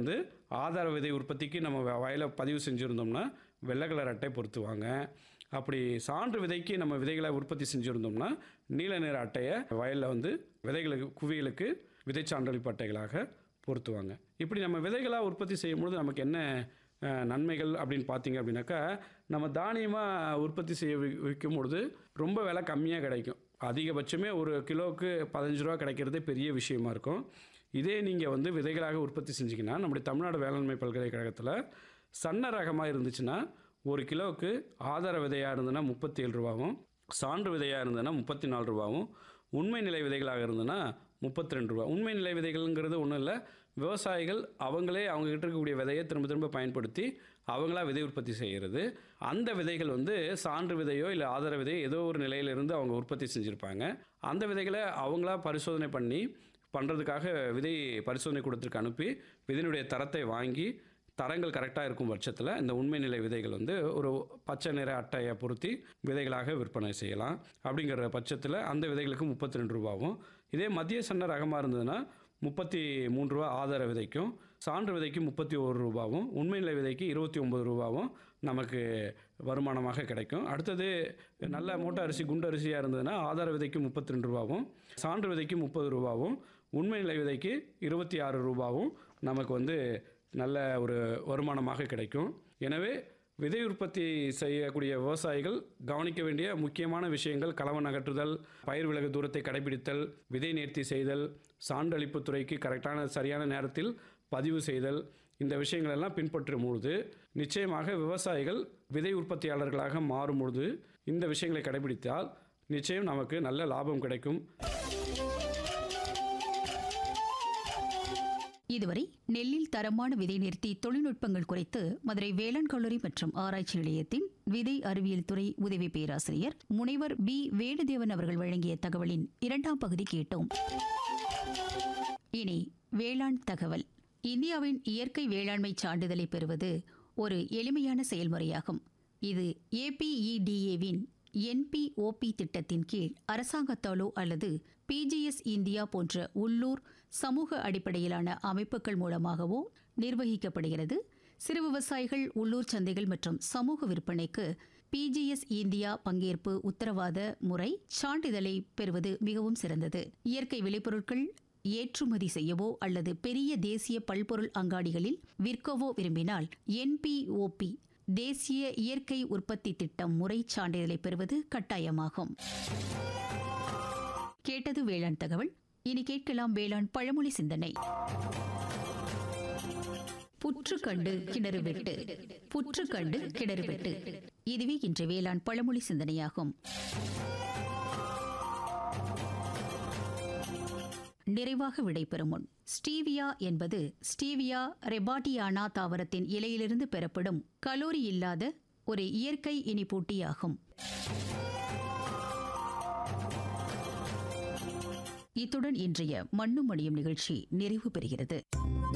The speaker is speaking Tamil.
வந்து ஆதார விதை உற்பத்திக்கு நம்ம வ- வயலை பதிவு செஞ்சுருந்தோம்னா வெள்ளை கலர் அட்டை பொருத்துவாங்க அப்படி சான்று விதைக்கு நம்ம விதைகளை உற்பத்தி செஞ்சுருந்தோம்னா நீல நிற அட்டையை வயலில் வந்து விதைகளுக்கு குவியலுக்கு விதை சான்றளிப்பு அட்டைகளாக பொருத்துவாங்க இப்படி நம்ம விதைகளாக உற்பத்தி செய்யும்பொழுது நமக்கு என்ன அஹ், நன்மைகள் அப்படின்னு பார்த்தீங்க அப்படின்னாக்கா நம்ம தானியமாக உற்பத்தி செய்ய வி- விற்கும் பொழுது ரொம்ப விலை கம்மியாக கிடைக்கும் அதிகபட்சமே ஒரு கிலோவுக்கு பதினஞ்சு ரூபா கிடைக்கிறதே பெரிய விஷயமா இருக்கும் இதே நீங்கள் வந்து விதைகளாக உற்பத்தி செஞ்சீங்கன்னா நம்முடைய தமிழ்நாடு வேளாண்மை பல்கலைக்கழகத்தில் சன்ன ரகமாக இருந்துச்சுன்னா ஒரு கிலோவுக்கு ஆதார விதையாக இருந்ததுன்னா முப்பத்தி ஏழு ரூபாவும் சான்று விதையாக இருந்ததுன்னா முப்பத்தி நாலு ரூபாவும் உண்மை நிலை விதைகளாக இருந்ததுன்னா முப்பத்தி ரெண்டு ரூபா உண்மை நிலை விதைகள்ங்கிறது ஒன்றும் இல்லை விவசாயிகள் அவங்களே அவங்க கிட்ட இருக்கக்கூடிய விதையை திரும்ப திரும்ப பயன்படுத்தி அவங்களா விதை உற்பத்தி செய்கிறது அந்த விதைகள் வந்து சான்று விதையோ இல்லை ஆதார விதையோ ஏதோ ஒரு நிலையிலிருந்து அவங்க உற்பத்தி செஞ்சுருப்பாங்க அந்த விதைகளை அவங்களா பரிசோதனை பண்ணி பண்ணுறதுக்காக விதை பரிசோதனை கூடத்திற்கு அனுப்பி விதையினுடைய தரத்தை வாங்கி தரங்கள் கரெக்டாக இருக்கும் பட்சத்தில் இந்த உண்மை நிலை விதைகள் வந்து ஒரு பச்சை நிற அட்டையை பொருத்தி விதைகளாக விற்பனை செய்யலாம் அப்படிங்கிற பட்சத்தில் அந்த விதைகளுக்கு முப்பத்தி ரெண்டு ரூபாவும் இதே மத்திய சன்ன ரகமாக இருந்ததுன்னா முப்பத்தி மூன்று ரூபா ஆதார விதைக்கும் சான்று விதைக்கு முப்பத்தி ஒரு ரூபாவும் உண்மை நிலை விதைக்கு இருபத்தி ஒம்பது ரூபாவும் நமக்கு வருமானமாக கிடைக்கும் அடுத்தது நல்ல மூட்டை அரிசி குண்டு அரிசியாக இருந்ததுன்னா ஆதார விதைக்கு முப்பத்தி ரெண்டு ரூபாவும் சான்று விதைக்கு முப்பது ரூபாவும் உண்மை நிலை விதைக்கு இருபத்தி ஆறு ரூபாவும் நமக்கு வந்து நல்ல ஒரு வருமானமாக கிடைக்கும் எனவே விதை உற்பத்தி செய்யக்கூடிய விவசாயிகள் கவனிக்க வேண்டிய முக்கியமான விஷயங்கள் களவன் அகற்றுதல் பயிர் விலகு தூரத்தை கடைபிடித்தல் விதை நேர்த்தி செய்தல் சான்றளிப்பு துறைக்கு கரெக்டான சரியான நேரத்தில் பதிவு செய்தல் இந்த விஷயங்கள் எல்லாம் பின்பற்றும் பொழுது நிச்சயமாக விவசாயிகள் விதை உற்பத்தியாளர்களாக மாறும் பொழுது இந்த விஷயங்களை கடைபிடித்தால் நிச்சயம் நமக்கு நல்ல லாபம் கிடைக்கும் இதுவரை நெல்லில் தரமான விதை நிறுத்தி தொழில்நுட்பங்கள் குறித்து மதுரை வேளாண் கல்லூரி மற்றும் ஆராய்ச்சி நிலையத்தின் விதை அறிவியல் துறை உதவி பேராசிரியர் முனைவர் பி வேணுதேவன் அவர்கள் வழங்கிய தகவலின் இரண்டாம் பகுதி கேட்டோம் இனி வேளாண் தகவல் இந்தியாவின் இயற்கை வேளாண்மை சான்றிதழை பெறுவது ஒரு எளிமையான செயல்முறையாகும் இது ஏபிஇடிஏவின் என்பிஓபி திட்டத்தின் கீழ் அரசாங்கத்தாலோ அல்லது பிஜிஎஸ் இந்தியா போன்ற உள்ளூர் சமூக அடிப்படையிலான அமைப்புகள் மூலமாகவோ நிர்வகிக்கப்படுகிறது சிறு விவசாயிகள் உள்ளூர் சந்தைகள் மற்றும் சமூக விற்பனைக்கு பிஜிஎஸ் இந்தியா பங்கேற்பு உத்தரவாத முறை சான்றிதழை பெறுவது மிகவும் சிறந்தது இயற்கை விளைபொருட்கள் ஏற்றுமதி செய்யவோ அல்லது பெரிய தேசிய பல்பொருள் அங்காடிகளில் விற்கவோ விரும்பினால் என்பிஓபி தேசிய இயற்கை உற்பத்தி திட்டம் முறை சான்றிதழை பெறுவது கட்டாயமாகும் கேட்டது வேளாண் தகவல் இனி கேட்கலாம் வேளாண் பழமொழி சிந்தனை புற்று கண்டு கிணறு வெட்டு புற்று கண்டு கிணறு வெட்டு இதுவே இன்று வேளாண் பழமொழி சிந்தனையாகும் நிறைவாக விடைபெறும் முன் ஸ்டீவியா என்பது ஸ்டீவியா ரெபாட்டியானா தாவரத்தின் இலையிலிருந்து பெறப்படும் கலோரி இல்லாத ஒரு இயற்கை இனிப்பூட்டியாகும் இத்துடன் இன்றைய மண்ணும் மணியும் நிகழ்ச்சி நிறைவு பெறுகிறது